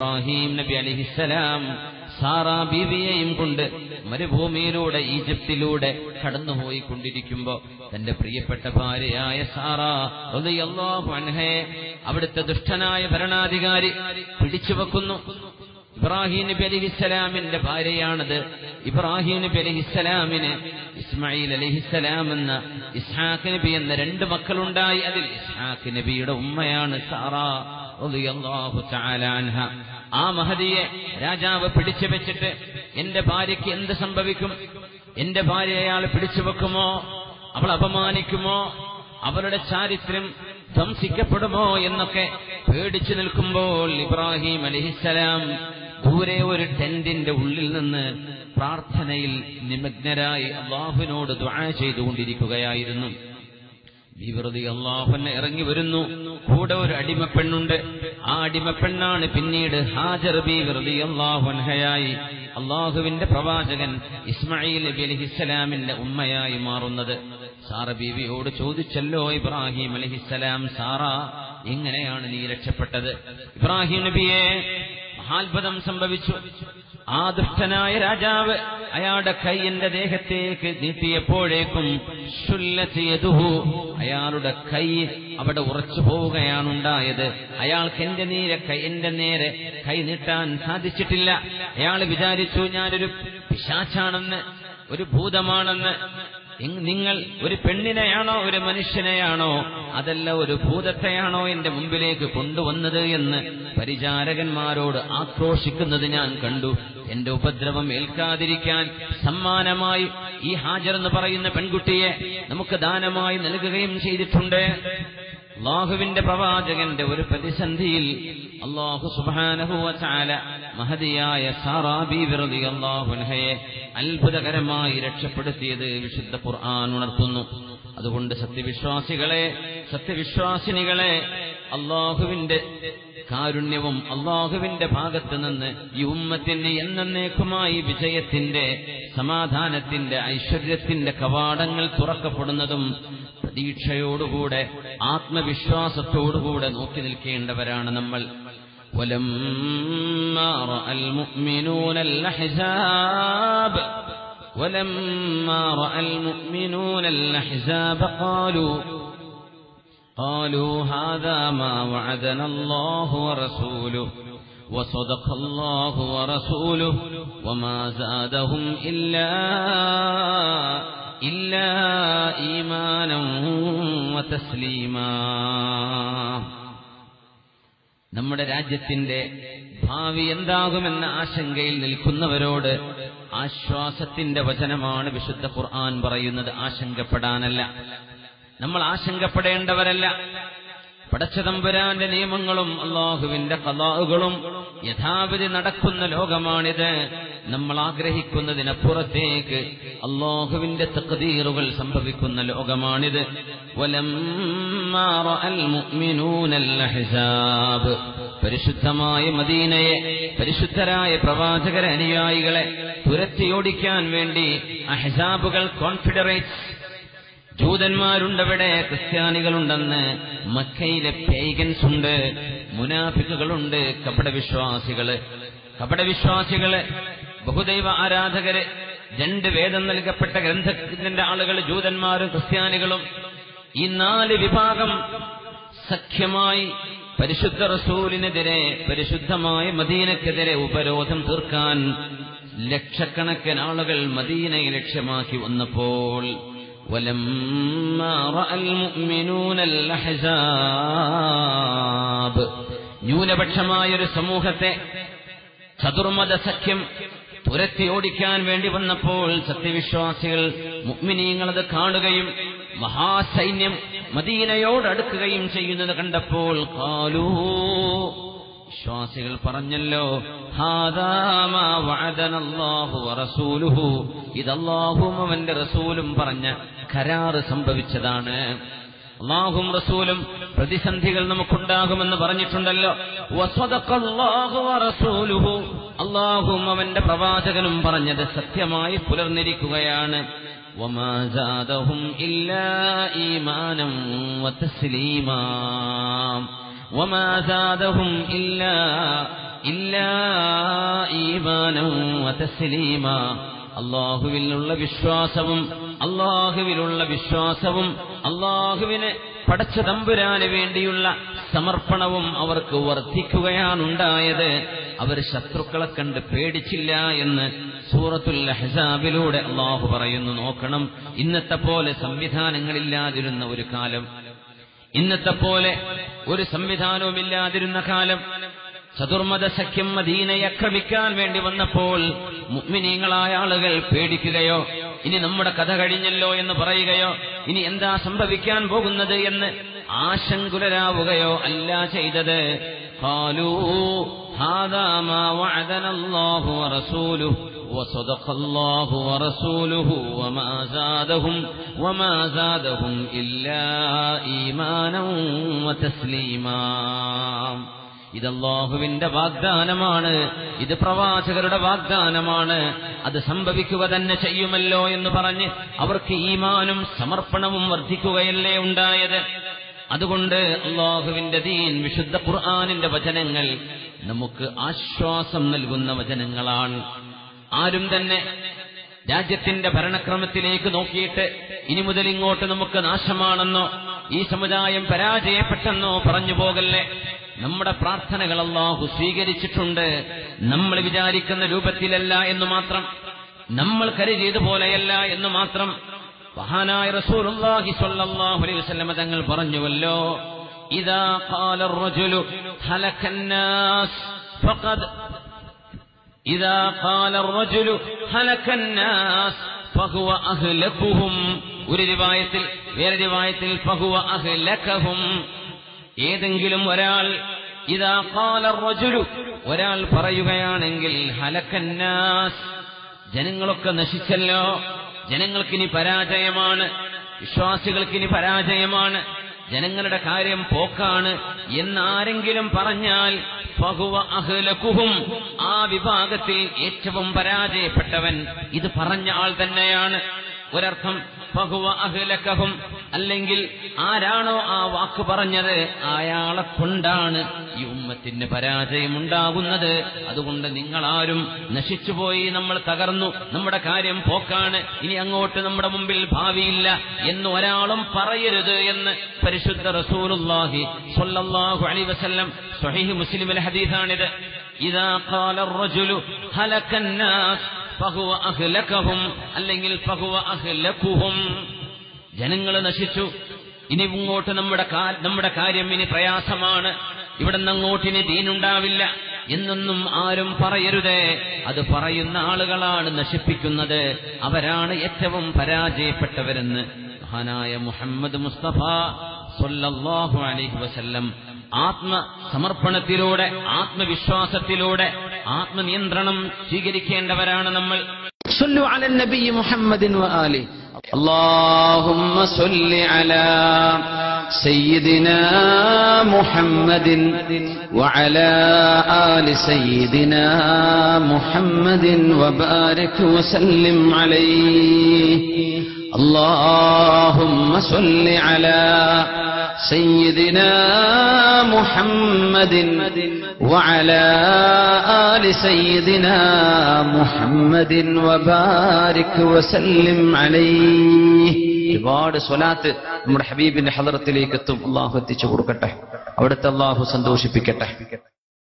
ഇബ്രാഹിം നബി അലിഹിസലാം സാറാ ബീവിയെയും കൊണ്ട് മരുഭൂമിയിലൂടെ ഈജിപ്തിലൂടെ കടന്നുപോയിക്കൊണ്ടിരിക്കുമ്പോ തന്റെ പ്രിയപ്പെട്ട ഭാര്യയായ സാറാ റളിയല്ലാഹു അൻഹയെ അവിടുത്തെ ദുഷ്ടനായ ഭരണാധികാരി പിടിച്ചു വെക്കുന്നു ഇബ്രാഹിം നബി അലിഹിസ്സലാമിന്റെ ഭാര്യയാണത് ഇബ്രാഹിം നബി അലിഹിസ്സലാമിന് ഇസ്മായിൽ അലിഹിസ്സലാം എന്ന ഇസ്ഹാഖ് നബി എന്ന രണ്ട് മക്കളുണ്ടായി അതിൽ ഇസ്ഹാഖ് നബിയുടെ ഉമ്മയാണ് സാറാ റളിയല്ലാഹു തആല അൻഹ ആ മഹദിയെ രാജാവ് പിടിച്ചു വെച്ചിട്ട് എന്റെ ഭാര്യയ്ക്ക് എന്ത് സംഭവിക്കും എന്റെ ഭാര്യ അയാൾ പിടിച്ചു വെക്കുമോ അവൾ അപമാനിക്കുമോ അവരുടെ ചാരിത്രം ധ്വംസിക്കപ്പെടുമോ എന്നൊക്കെ പേടിച്ചു നിൽക്കുമ്പോൾ ഇബ്രാഹിം അലിഹിസലാം ദൂരെ ഒരു ടെന്റിന്റെ ഉള്ളിൽ നിന്ന് പ്രാർത്ഥനയിൽ നിമഗ്നരായി അള്ളാഹുവിനോട് ദ്വാ ചെയ്തുകൊണ്ടിരിക്കുകയായിരുന്നു വിവൃതി അള്ളാഹുന്നെ ഇറങ്ങി വരുന്നു കൂടെ ഒരു അടിമപ്പെണ്ണുണ്ട് ആ അടിമപ്പെണ്ണാണ് പിന്നീട് ഹാജർ ബീവൃതി അള്ളാഹുൻഹയായി അള്ളാഹുവിന്റെ പ്രവാചകൻ ഇസ്മായിൽ നബി അലഹിസ്സലാമിന്റെ ഉമ്മയായി മാറുന്നത് സാറ ബീവിയോട് ചോദിച്ചല്ലോ ഇബ്രാഹിം അലഹിസ്സലാം സാറ എങ്ങനെയാണ് നീ രക്ഷപ്പെട്ടത് ഇബ്രാഹിം നബിയെ മഹാത്ഭുതം സംഭവിച്ചു ആ ദുഷ്ടനായ രാജാവ് അയാളുടെ കൈ എന്റെ ദേഹത്തേക്ക് നീട്ടിയപ്പോഴേക്കും ശുല്ലത്തിയതുഹു അയാളുടെ കൈ അവിടെ ഉറച്ചു പോവുകയാണ് ഉണ്ടായത് അയാൾക്ക് എന്റെ നേരെ കൈ എന്റെ നേരെ കൈ നീട്ടാൻ സാധിച്ചിട്ടില്ല അയാൾ വിചാരിച്ചു ഞാനൊരു പിശാച്ചാണെന്ന് ഒരു ഭൂതമാണെന്ന് ഇങ് നിങ്ങൾ ഒരു പെണ്ണിനെയാണോ ഒരു മനുഷ്യനെയാണോ അതല്ല ഒരു ഭൂതത്തെയാണോ എന്റെ മുമ്പിലേക്ക് കൊണ്ടുവന്നത് എന്ന് പരിചാരകന്മാരോട് ആക്രോശിക്കുന്നത് ഞാൻ കണ്ടു എന്റെ ഉപദ്രവം ഏൽക്കാതിരിക്കാൻ സമ്മാനമായി ഈ ഹാജർ എന്ന് പറയുന്ന പെൺകുട്ടിയെ നമുക്ക് ദാനമായി നൽകുകയും ചെയ്തിട്ടുണ്ട് അള്ളാഹുവിന്റെ പ്രവാചകന്റെ ഒരു പ്രതിസന്ധിയിൽ അള്ളാഹു സുബാനഹുവ ചാല മഹതിയായ സാറാബി വിറതി അള്ളാഹുൻഹയെ അത്ഭുതകരമായി രക്ഷപ്പെടുത്തിയത് വിശുദ്ധ ഖുർആൻ ഉണർത്തുന്നു അതുകൊണ്ട് സത്യവിശ്വാസികളെ സത്യവിശ്വാസിനികളെ അള്ളാഹുവിന്റെ കാരുണ്യവും അള്ളാഹുവിന്റെ ഭാഗത്ത് നിന്ന് ഈ ഉമ്മത്തിന് എന്നേക്കുമായി വിജയത്തിന്റെ സമാധാനത്തിന്റെ ഐശ്വര്യത്തിന്റെ കവാടങ്ങൾ തുറക്കപ്പെടുന്നതും പ്രതീക്ഷയോടുകൂടെ ആത്മവിശ്വാസത്തോടുകൂടെ നോക്കി നിൽക്കേണ്ടവരാണ് നമ്മൾ ولما رأى المؤمنون الأحزاب ولما رأى المؤمنون الأحزاب قالوا قالوا هذا ما وعدنا الله ورسوله وصدق الله ورسوله وما زادهم إلا إلا إيمانا وتسليما നമ്മുടെ രാജ്യത്തിന്റെ ഭാവി എന്താകുമെന്ന ആശങ്കയിൽ നിൽക്കുന്നവരോട് ആശ്വാസത്തിന്റെ വചനമാണ് വിശുദ്ധ ഖുർആൻ പറയുന്നത് ആശങ്കപ്പെടാനല്ല നമ്മൾ ആശങ്കപ്പെടേണ്ടവരല്ല പടച്ചതമ്പുരാന്റെ നിയമങ്ങളും അള്ളാഹുവിന്റെ കലാഹുകളും യഥാവിധി നടക്കുന്ന ലോകമാണിത് നമ്മൾ ആഗ്രഹിക്കുന്നതിനപ്പുറത്തേക്ക് അള്ളാഹുവിന്റെ തക്തീറുകൾ സംഭവിക്കുന്ന ലോകമാണിത് വലമ്മാ റഅൽ മുഅ്മിനൂനൽ അഹ്സാബ് പരിശുദ്ധമായ മദീനയെ പരിശുദ്ധരായ പ്രവാചകര അനുയായികളെ തുരത്തിയോടിക്കാൻ വേണ്ടി അഹ്സാബുകൾ കോൺഫിഡറേറ്റ്സ് ജൂതന്മാരുണ്ടവിടെ ക്രിസ്ത്യാനികളുണ്ടെന്ന് മക്കയിലെ പേഗൻസ് ഉണ്ട് മുനാഫിക്കുകളുണ്ട് കപടവിശ്വാസികള് കപടവിശ്വാസികള് ബഹുദൈവ ആരാധകര് രണ്ട് വേദം നൽകപ്പെട്ട ഗ്രന്ഥത്തിന്റെ ആളുകൾ ജൂതന്മാരും ക്രിസ്ത്യാനികളും ഈ നാല് വിഭാഗം സഖ്യമായി പരിശുദ്ധ റസൂലിനെതിരെ പരിശുദ്ധമായ മദീനക്കെതിരെ ഉപരോധം തീർക്കാൻ ലക്ഷക്കണക്കിന് ആളുകൾ മദീനയെ ലക്ഷ്യമാക്കി വന്നപ്പോൾ ولما رأى المؤمنون الأحزاب ന്യൂനപക്ഷമായൊരു സമൂഹത്തെ ചതുർമത സഖ്യം തുരത്തി ഓടിക്കാൻ വേണ്ടി വന്നപ്പോൾ സത്യവിശ്വാസികൾ മുഗ്മിനീങ്ങളത് കാണുകയും മഹാസൈന്യം മദീനയോടടുക്കുകയും ചെയ്യുന്നത് കണ്ടപ്പോൾ കാലൂ വിശ്വാസികൾ പറഞ്ഞല്ലോ ഹാദാമാ വഅദനല്ലാഹു വറസൂലുഹു ഇതല്ലാഹും അവന്റെ റസൂലും പറഞ്ഞ കരാറ് സംഭവിച്ചതാണ് അള്ളാഹും റസൂലും പ്രതിസന്ധികൾ നമുക്കുണ്ടാകുമെന്ന് പറഞ്ഞിട്ടുണ്ടല്ലോ വസ്വദഖല്ലാഹു വറസൂലുഹു അള്ളാഹും അവന്റെ പ്രവാചകനും പറഞ്ഞത് സത്യമായി പുലർന്നിരിക്കുകയാണ് وما زادهم إلا إيمانا وتسليما وما زادهم إلا ഇല്ലാ ഈമാനം വതസ്ലീമ അള്ളാഹുവിലുള്ള വിശ്വാസവും അള്ളാഹുവിലുള്ള വിശ്വാസവും അള്ളാഹുവിന് പടച്ച തമ്പുരാന് വേണ്ടിയുള്ള സമർപ്പണവും അവർക്ക് വർദ്ധിക്കുകയാണുണ്ടായത് അവർ ശത്രുക്കളെ കണ്ട് പേടിച്ചില്ല എന്ന് സൂറത്തുൽ അഹ്സാബിലൂടെ അള്ളാഹു പറയുന്നു നോക്കണം ഇന്നത്തെ പോലെ സംവിധാനങ്ങളില്ലാതിരുന്ന ഒരു കാലം ഇന്നത്തെ പോലെ ഒരു സംവിധാനവുമില്ലാതിരുന്ന കാലം ചതുർമത സഖ്യം മദീനയെ ആക്രമിക്കാൻ വേണ്ടി വന്നപ്പോൾ മുഗ്മിനീങ്ങളായ ആളുകൾ പേടിക്കുകയോ ഇനി നമ്മുടെ കഥ കഴിഞ്ഞല്ലോ എന്ന് പറയുകയോ ഇനി എന്താ സംഭവിക്കാൻ പോകുന്നത് എന്ന് ആശങ്കുലരാവുകയോ അല്ല ചെയ്തത് قالوا هذا ما وعدنا الله ورسوله وصدق الله ورسوله وما زادهم وما زادهم إلا إيمانا وتسليما ഇത് അള്ളാഹുവിന്റെ വാഗ്ദാനമാണ് ഇത് പ്രവാചകരുടെ വാഗ്ദാനമാണ് അത് സംഭവിക്കുക തന്നെ ചെയ്യുമല്ലോ എന്ന് പറഞ്ഞ് അവർക്ക് ഈമാനും സമർപ്പണവും വർദ്ധിക്കുകയല്ലേ ഉണ്ടായത് അതുകൊണ്ട് അള്ളാഹുവിന്റെ ദീൻ വിശുദ്ധ ഖുർആാനിന്റെ വചനങ്ങൾ നമുക്ക് ആശ്വാസം നൽകുന്ന വചനങ്ങളാണ് ആരും തന്നെ രാജ്യത്തിന്റെ ഭരണക്രമത്തിലേക്ക് നോക്കിയിട്ട് ഇനി മുതൽ ഇങ്ങോട്ട് നമുക്ക് നാശമാണെന്നോ ഈ സമുദായം പരാജയപ്പെട്ടെന്നോ പറഞ്ഞു പോകല്ലേ നമ്മുടെ പ്രാർത്ഥനകൾ അള്ളാഹു സ്വീകരിച്ചിട്ടുണ്ട് നമ്മൾ വിചാരിക്കുന്ന രൂപത്തിലല്ല എന്ന് മാത്രം നമ്മൾ കരുതിയതുപോലെയല്ല എന്ന് മാത്രം മഹാനായ റസൂലുള്ളാഹി സ്വല്ലല്ലാഹു അലൈഹി വസല്ലമ തങ്ങൾ പറഞ്ഞുവല്ലോ ഇദാ ഖാല الرجل هلك الناس فقد إذا قال الرجل هلك الناس فهو أهلكهم ഒരു റിവായത്തിൽ വേറെ റിവായത്തിൽ ഫഹുവ അഹ്ലകഹും ഏതെങ്കിലും ഒരാൾ ഇതാ ഖാല الرجل ഒരാൾ പറയുകയാണെങ്കിൽ ഹലക്കന്നാസ് ജനങ്ങളൊക്കെ നശിച്ചല്ലോ ജനങ്ങൾക്കിനി പരാജയമാണ് വിശ്വാസികൾക്കിനി പരാജയമാണ് ജനങ്ങളുടെ കാര്യം പോക്കാണ് എന്നാരെങ്കിലും പറഞ്ഞാൽ ഫഹുവ അഹ്ലകുഹും ആ വിഭാഗത്തിൽ ഏറ്റവും പരാജയപ്പെട്ടവൻ ഇത് പറഞ്ഞ ആൾ തന്നെയാണ് ഒരർത്ഥം ഫഹുവ അഹ്ലകഹും അല്ലെങ്കിൽ ആരാണോ ആ വാക്ക് പറഞ്ഞത് അയാളെ കൊണ്ടാണ് ഈ ഉമ്മത്തിന് പരാജയമുണ്ടാകുന്നത് അതുകൊണ്ട് നിങ്ങളാരും നശിച്ചുപോയി നമ്മൾ തകർന്നു നമ്മുടെ കാര്യം പോക്കാണ് ഇനി അങ്ങോട്ട് നമ്മുടെ മുമ്പിൽ ഭാവിയില്ല എന്ന് ഒരാളും പറയരുത് എന്ന് പരിശുദ്ധ റസൂലുള്ളാഹി സ്വല്ലല്ലാഹു അലൈഹി വസല്ലം സ്വഹീഹ് മുസ്ലിമിലെ ഹദീസാണിത് ഇദാ ഖാല الرجل هلك الناس ഫഹുവ അഹ്ലകഹും അല്ലെങ്കിൽ ഫഹുവ അഹ്ലകുഹും ജനങ്ങൾ നശിച്ചു ഇനി ഇങ്ങോട്ട് നമ്മുടെ കാ- നമ്മുടെ കാര്യം ഇനി പ്രയാസമാണ് ഇവിടെ നിന്ന് അങ്ങോട്ട് ഇനി ദീനുണ്ടാവില്ല എന്നൊന്നും ആരും പറയരുതേ അത് പറയുന്ന ആളുകളാണ് നശിപ്പിക്കുന്നത് അവരാണ് ഏറ്റവും പരാജയപ്പെട്ടവരെന്ന് മഹാനായ മുഹമ്മദ് മുസ്തഫ സല്ലല്ലാഹു അലൈഹി വസല്ലം ആത്മസമർപ്പണത്തിലൂടെ ആത്മവിശ്വാസത്തിലൂടെ ആത്മനിയന്ത്രണം സ്വീകരിക്കേണ്ടവരാണ് നമ്മൾ صلوا على النبي محمد وآله اللهم صل على سيدنا محمد وعلى آل سيدنا محمد وبارك وسلم عليه اللهم صل على سيدنا محمد وعلى آل سيدنا محمد وبارك وسلم عليه ഒരുപാട് സ്വലാത്ത് നമ്മുടെ ഹബീബിന്റെ ഹദറത്തിലേക്ക് എത്തും അള്ളാഹു എത്തിച്ചു കൊടുക്കട്ടെ അവിടുത്തെ അള്ളാഹു സന്തോഷിപ്പിക്കട്ടെ